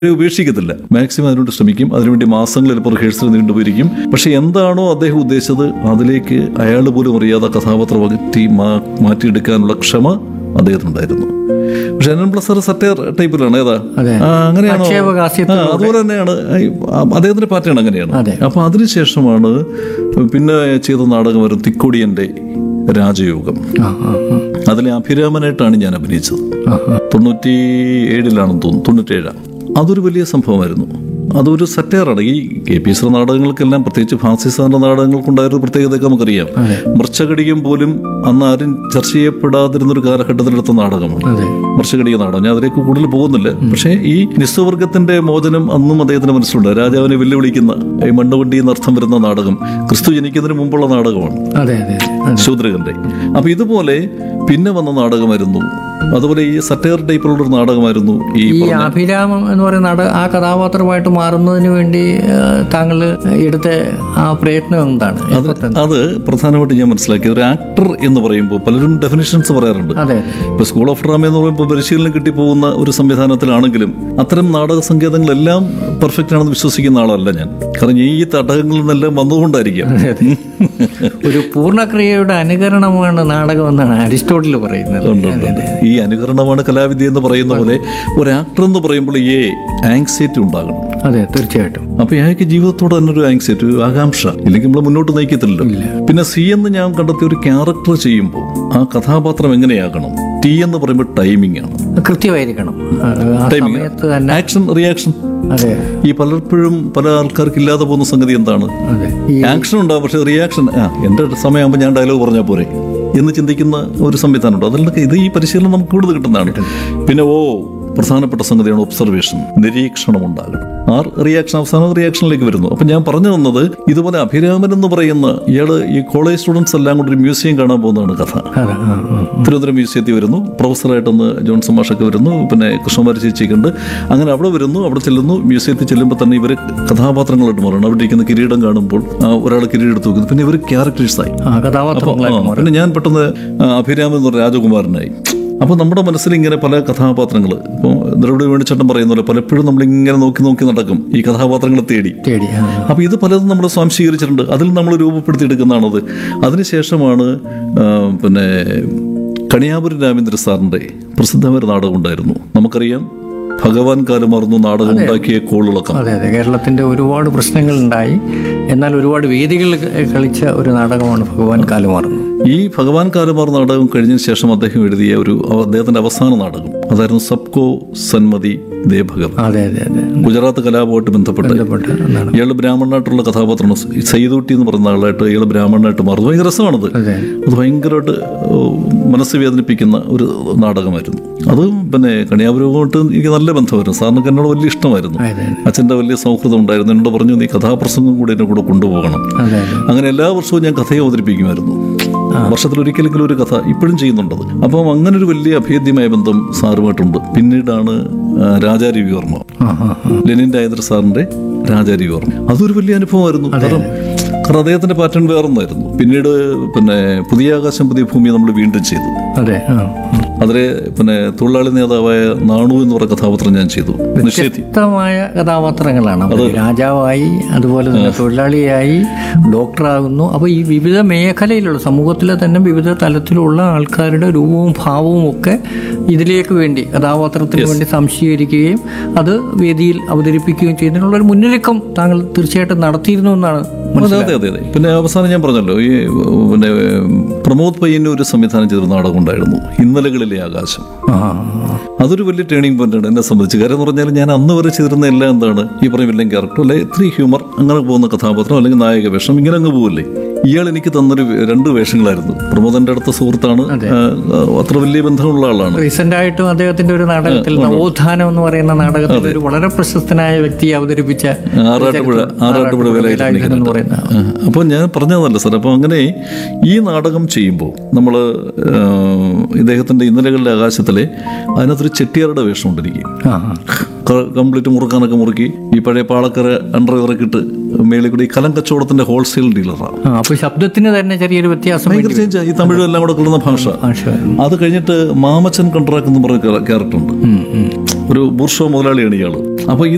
ഉപേക്ഷിക്കത്തില്ല maximum അതിനുവേണ്ടി ശ്രമിക്കും അതിനുവേണ്ടി മാസങ്ങൾ ചിലപ്പോൾ റിഹേഴ്സൽ നീണ്ടുപോയിരിക്കും പക്ഷെ എന്താണോ അദ്ദേഹം ഉദ്ദേശിച്ചത് അതിലേക്ക് അയാൾ പോലും അറിയാതെ കഥാപാത്രം മാറ്റി മാ- മാറ്റിയെടുക്കാനുള്ള ക്ഷമ അദ്ദേഹത്തിനുണ്ടായിരുന്നു പക്ഷെ എൻ പ്ലസ് സറ്റയർ ടൈപ്പിലാണ് ഏതാ അതെ. ആ, അങ്ങനെയാണോ ആക്ഷേപഹാസ്യത്തിലൂടെ. ആ, അതുപോലെ തന്നെയാണ് ഈ, ആ, അദ്ദേഹത്തിന്റെ പാറ്റേൺ അങ്ങനെയാണ് അതെ. അപ്പൊ അതിനുശേഷമാണ് പിന്നെ ചെയ്ത നാടകമായിരുന്നു തിക്കൊടിയന്റെ രാജയോഗം ആ, ആ, ആ. അതിലെ അഭിരാമനായിട്ടാണ് ഞാൻ അഭിനയിച്ചത് ആ, ആ. തൊണ്ണൂറ്റി ഏഴിലാണെന്ന് തോന്നുന്നു തൊണ്ണൂറ്റേഴാണ് അതൊരു വലിയ സംഭവമായിരുന്നു അതൊരു സറ്റയറാണ് ഈ കെ പി എസ് നാടകങ്ങൾക്കെല്ലാം പ്രത്യേകിച്ച് ഫാൻസി സാറിന്റെ നാടകങ്ങൾക്കുണ്ടായൊരു പ്രത്യേകതയൊക്കെ നമുക്കറിയാം അതെ. മൃച്ഛകടികം പോലും അന്ന് ആരും ചർച്ച ചെയ്യപ്പെടാതിരുന്ന ഒരു കാലഘട്ടത്തിലെടുത്ത നാടകമാണ് അതെ മൃച്ഛകടിക നാടകം ഞാൻ അതിലേക്ക് കൂടുതൽ പോകുന്നില്ല പക്ഷേ ഈ നിസ്വവർഗത്തിന്റെ മോചനം അന്നും അദ്ദേഹത്തിന്റെ മനസ്സിലുണ്ട് രാജാവിനെ വെല്ലുവിളിക്കുന്ന ഈ മണ്ണുവണ്ടി എന്നർത്ഥം വരുന്ന നാടകം ക്രിസ്തു ജനിക്കുന്നതിന് മുമ്പുള്ള നാടകമാണ് അതെ അതെ അതെ ശൂദ്രകന്റെ അപ്പൊ ഇതുപോലെ പിന്നെ വന്ന നാടകമായിരുന്നു അതുപോലെ ഈ സറ്റയർ ടൈപ്പിലുള്ള ഒരു നാടകമായിരുന്നു ഈ ഈ അഭിരാമം എന്ന് പറയുന്ന നാടക ആ കഥാപാത്രമായിട്ട് മാറുന്നതിന് വേണ്ടി ആ, താങ്കൾ എടുത്ത ആ പ്രയത്നം എന്താണ് അത് അത് പ്രധാനമായിട്ട് ഞാൻ മനസ്സിലാക്കി ഒരു ആക്ടർ എന്ന് പറയുമ്പോൾ പലരും ഡെഫിനിഷൻസ് പറയാറുണ്ട് അതെ ഇപ്പൊ സ്കൂൾ ഓഫ് ഡ്രാമ എന്ന് പറയുമ്പോൾ പരിശീലനം കിട്ടി പോകുന്ന ഒരു സംവിധാനത്തിലാണെങ്കിലും അത്തരം നാടക സങ്കേതങ്ങളെല്ലാം പെർഫെക്റ്റ് ആണെന്ന് വിശ്വസിക്കുന്ന ആളല്ല ഞാൻ കാരണം ഈ തടകങ്ങളിൽ നിന്നെല്ലാം വന്നുകൊണ്ടായിരിക്കാം ഒരു പൂർണ്ണക്രിയയുടെ അനുകരണമാണ് നാടകം എന്നാണ് അരിസ്റ്റോട്ടിൽ പറയുന്നത് ഉണ്ട്, ഉണ്ട്, ഉണ്ട്. ഈ അനുകരണമാണ് കലാവിദ്യ എന്ന് പറയുന്ന പോലെ ഒരു ആക്ടർ എന്ന് പറയുമ്പോൾ ഈ ആങ്സൈറ്റി ഉണ്ടാകണം അതെ തീർച്ചയായിട്ടും അപ്പൊ അയാൾക്ക് ജീവിതത്തോട് തന്നെ ഒരു ആങ്സൈറ്റി ഒരു ആകാംക്ഷ ഇല്ലെങ്കിൽ നമ്മൾ മുന്നോട്ട് നയിക്കത്തില്ലല്ലോ പിന്നെ സി എന്ന് ഞാൻ കണ്ടെത്തിയ ഒരു ക്യാരക്ടർ ചെയ്യുമ്പോൾ ആ കഥാപാത്രം എങ്ങനെയാകണം ടി എന്ന് പറയുമ്പോൾ ടൈമിംഗ് ആണ് കൃത്യമായിരിക്കണം ആ, ആ സമയത്ത് തന്നെ ആക്ഷൻ റിയാക്ഷൻ അതെ ഈ പലപ്പോഴും പല ആൾക്കാർക്ക് ഇല്ലാതെ പോകുന്ന സംഗതി എന്താണ് അതെ ഈ ആക്ഷൻ ഉണ്ടാവും പക്ഷെ റിയാക്ഷൻ ആ എന്റെ സമയമാകുമ്പോൾ ഞാൻ ഡയലോഗ് പറഞ്ഞാൽ പോരെ എന്ന് ചിന്തിക്കുന്ന ഒരു സംവിധാനമുണ്ട് അതിലൊക്കെ ഇത് ഈ പരിശീലനം നമുക്ക് കൂടുതൽ കിട്ടുന്നതാണ് പിന്നെ ഓ പ്രധാനപ്പെട്ട സംഗതിയാണ് ഒബ്സർവേഷൻ നിരീക്ഷണം ഉണ്ടാകണം ആ റിയാക്ഷൻ അവസാന റിയാക്ഷനിലേക്ക് വരുന്നു അപ്പൊ ഞാൻ പറഞ്ഞു തന്നത് ഇതുപോലെ അഭിരാമൻ എന്ന് പറയുന്ന ഇയാള് ഈ കോളേജ് സ്റ്റുഡൻസ് എല്ലാം കൂടി ഒരു മ്യൂസിയം കാണാൻ പോകുന്നതാണ് കഥ അതെ ആ, ആ. തിരുവനന്തപുരം മ്യൂസിയത്തിൽ വരുന്നു പ്രൊഫസറായിട്ടൊന്ന് ജോൺസൺ മാഷൊക്കെ വരുന്നു പിന്നെ കൃഷ്ണകുമാരി ചേച്ചിയൊക്കെ ഉണ്ട് അങ്ങനെ അവിടെ വരുന്നു അവിടെ ചെല്ലുന്നു മ്യൂസിയത്തിൽ ചെല്ലുമ്പോൾ തന്നെ ഇവർ കഥാപാത്രങ്ങളായിട്ട് മാറണം അവിടെ ഇരിക്കുന്ന കിരീടം കാണുമ്പോൾ ഒരാൾ കിരീടം എടുത്ത് വെക്കുന്നു പിന്നെ ഇവർ ക്യാരക്ടേഴ്സായി ആ കഥാപാത്രങ്ങളായിട്ട് മാറും പിന്നെ ഞാൻ പെട്ടെന്ന് ആ, അഭിരാമൻ എന്ന് പറഞ്ഞ രാജകുമാരനായി അപ്പോൾ നമ്മുടെ മനസ്സിൽ ഇങ്ങനെ പല കഥാപാത്രങ്ങൾ ഇപ്പോൾ ദ്രവിഡ വേണിച്ചേട്ടൻ പറയുന്ന പോലെ പലപ്പോഴും നമ്മളിങ്ങനെ നോക്കി നോക്കി നടക്കും ഈ കഥാപാത്രങ്ങളെ തേടി തേടി ആ, അപ്പോൾ ഇത് പലതും നമ്മൾ സ്വാംശീകരിച്ചിട്ടുണ്ട് അതിൽ നമ്മൾ രൂപപ്പെടുത്തിയെടുക്കുന്നതാണത് അതിനുശേഷമാണ് ആ, പിന്നെ കണിയാപുരം രാമേന്ദ്ര സാറിൻ്റെ പ്രസിദ്ധമായ ഒരു നാടകം ഉണ്ടായിരുന്നു നമുക്കറിയാം ഭഗവാൻ കാലമാർന്നു നാടകം ഉണ്ടാക്കിയ കോളിളക്കം അതെ അതെ കേരളത്തിന്റെ ഒരുപാട് പ്രശ്നങ്ങളുണ്ടായി എന്നാൽ ഒരുപാട് വേദികളിൽ കളിച്ച ഒരു നാടകമാണ് ഭഗവാൻ കാലുമാറുന്നു ഈ ഭഗവാൻ കാലമാർ നാടകം കഴിഞ്ഞതിന് ശേഷം അദ്ദേഹം എഴുതിയ ഒരു അദ്ദേഹത്തിന്റെ അവസാന നാടകം അതായിരുന്നു സബ്കോ സന്മതി ദേഭഗർ അതെ അതെ അതെ ഗുജറാത്ത് കലാപമായിട്ട് ബന്ധപ്പെട്ട് ബന്ധപ്പെട്ട നാടകം ഇയാൾ ബ്രാഹ്മണനായിട്ടുള്ള കഥാപാത്രമാണ് സയ്യിദൂട്ടി എന്ന് പറയുന്ന ആളായിട്ട് ഇയാൾ ബ്രാഹ്മണനായിട്ട് മാറുന്നു ഭയങ്കര രസമാണത് അതെ അത് ഭയങ്കരമായിട്ട് ഏഹ്, മനസ്സ് വേദനിപ്പിക്കുന്ന ഒരു നാടകമായിരുന്നു അത് പിന്നെ കണിയാപുരവുമായിട്ട് എനിക്ക് നല്ല ബന്ധമായിരുന്നു സാറിനൊക്കെ എന്നോട് വലിയ ഇഷ്ടമായിരുന്നു അതെ അച്ഛൻ്റെ വലിയ സൗഹൃദം ഉണ്ടായിരുന്നു എന്നോട് പറഞ്ഞു നീ കഥാപ്രസംഗം കൂടി എന്നെ കൂടെ കൊണ്ടുപോകണം അതെ അതെ അങ്ങനെ എല്ലാ വർഷവും ഞാൻ കഥയെ അവതരിപ്പിക്കുമായിരുന്നു വർഷത്തിൽ ഒരിക്കലെങ്കിലും ഒരു കഥ ഇപ്പോഴും ചെയ്യുന്നുണ്ടത് അപ്പം അങ്ങനെ ഒരു വലിയ അഭേദ്യമായ ബന്ധം സാറുമായിട്ടുണ്ട് പിന്നീടാണ് ആ, രാജാരവിവർമ്മ ആ ആ ആ. ലെനിൻ രാജേന്ദ്ര സാറിന്റെ രാജാരവിവർമ്മ അതൊരു വലിയ അനുഭവമായിരുന്നു കാരണം കാരണം അദ്ദേഹത്തിന്റെ പാറ്റേൺ വേറൊന്നായിരുന്നു പിന്നീട് പിന്നെ പുതിയ ആകാശം പുതിയ ഭൂമി നമ്മൾ വീണ്ടും ചെയ്തു അതെ ആ ആ. അതിലെ പിന്നെ തൊഴിലാളി നേതാവായ നാണു എന്ന് പറയുന്ന കഥാപാത്രം ഞാൻ ചെയ്തു നിഷേധി വ്യത്യസ്തമായ കഥാപാത്രങ്ങളാണ് അപ്പോൾ രാജാവായി അതുപോലെ തന്നെ തൊഴിലാളിയായി ഡോക്ടറാകുന്നു അപ്പോൾ ഈ വിവിധ മേഖലയിലുള്ള സമൂഹത്തിലെ തന്നെ വിവിധ തലത്തിലുള്ള ആൾക്കാരുടെ രൂപവും ഭാവവും ഒക്കെ ഇതിലേക്ക് വേണ്ടി കഥാപാത്രത്തിന് വേണ്ടി സംശീകരിക്കുകയും അത് വേദിയിൽ അവതരിപ്പിക്കുകയും ചെയ്യുന്നതിനുള്ള ഒരു മുന്നൊരുക്കം താങ്കൾ തീർച്ചയായിട്ടും നടത്തിയിരുന്നു എന്നാണ് അതെ അതെ അതെ അതെ പിന്നെ അവസാനം ഞാൻ പറഞ്ഞല്ലോ ഈ പിന്നെ പ്രമോദ് പയ്യന്നൂർ സംവിധാനം ചെയ്തൊരു നാടകം ഉണ്ടായിരുന്നു ഇന്നലകളിലെ ആകാശം ആ, ആ, അതൊരു വലിയ ടേണിംഗ് പോയിന്റ് ആണ് എന്നെ സംബന്ധിച്ച് കാര്യം എന്ന് പറഞ്ഞാൽ ഞാൻ അന്ന് വരെ ചെയ്തിരുന്ന എല്ലാം എന്താണ് ഈ പറഞ്ഞ വില്ലൻ ക്യാരക്ടർ അല്ലെ ഇത്തിരി ഹ്യൂമർ അങ്ങനെ പോകുന്ന കഥാപാത്രം അല്ലെങ്കിൽ നായക വേഷം ഇങ്ങനെ അങ്ങ് പോവില്ലേ ഇയാൾ എനിക്ക് തന്നൊരു വേ- രണ്ട് വേഷങ്ങളായിരുന്നു പ്രമോദന്റെ അടുത്ത സുഹൃത്താണ് ആ, അത്ര വലിയ ബന്ധമുള്ള ആളാണ് റീസെന്റ് ആയിട്ടും അദ്ദേഹത്തിന്റെ ഒരു നാടകത്തിൽ നവോത്ഥാനം എന്ന് പറയുന്ന നാടകത്തിൽ ഒരു വളരെ പ്രശസ്തനായ വ്യക്തിയെ അവതരിപ്പിച്ച ആറാട്ടുപുഴ ആറാട്ടുപുഴ വേലായുധൻ എന്ന് പറയുന്ന അപ്പോൾ ഞാൻ പറഞ്ഞതല്ല സാർ അപ്പോൾ അങ്ങനെ ഈ നാടകം ചെയ്യുമ്പോൾ നമ്മൾ ഇദ്ദേഹത്തിൻ്റെ ഇന്നലകളിലെ ആകാശത്തിലെ അതിനകത്തൊരു ചെട്ടിയാരുടെ വേഷമുണ്ട് എനിക്ക് ആ ആ. കംപ്ലീറ്റ് മുറുക്കാനൊക്കെ മുറുക്കി ഈ പഴയ പാളക്കര അണ്ടർവെയറൊക്കെ ഇട്ട് മേളിൽ കൂടി ഈ കലം കച്ചവടത്തിന്റെ ഹോൾസെയിൽ ഡീലറാണ് ആ, അപ്പൊ ശബ്ദത്തിന് തന്നെ ചെറിയൊരു വ്യത്യാസം ഭയങ്കര ചേഞ്ച് ഈ തമിഴും എല്ലാം കൂടെ കൊള്ളുന്ന ഭാഷ ഭാഷ അത് കഴിഞ്ഞിട്ട് മാമച്ചൻ കൺട്രാക്ട് എന്ന് പറയുന്ന ക്യാരക്ടർ ഉണ്ട് ഉം, ഉം. ഒരു ബൂർഷോ മുതലാളിയാണ് ഇയാള് അപ്പൊ ഈ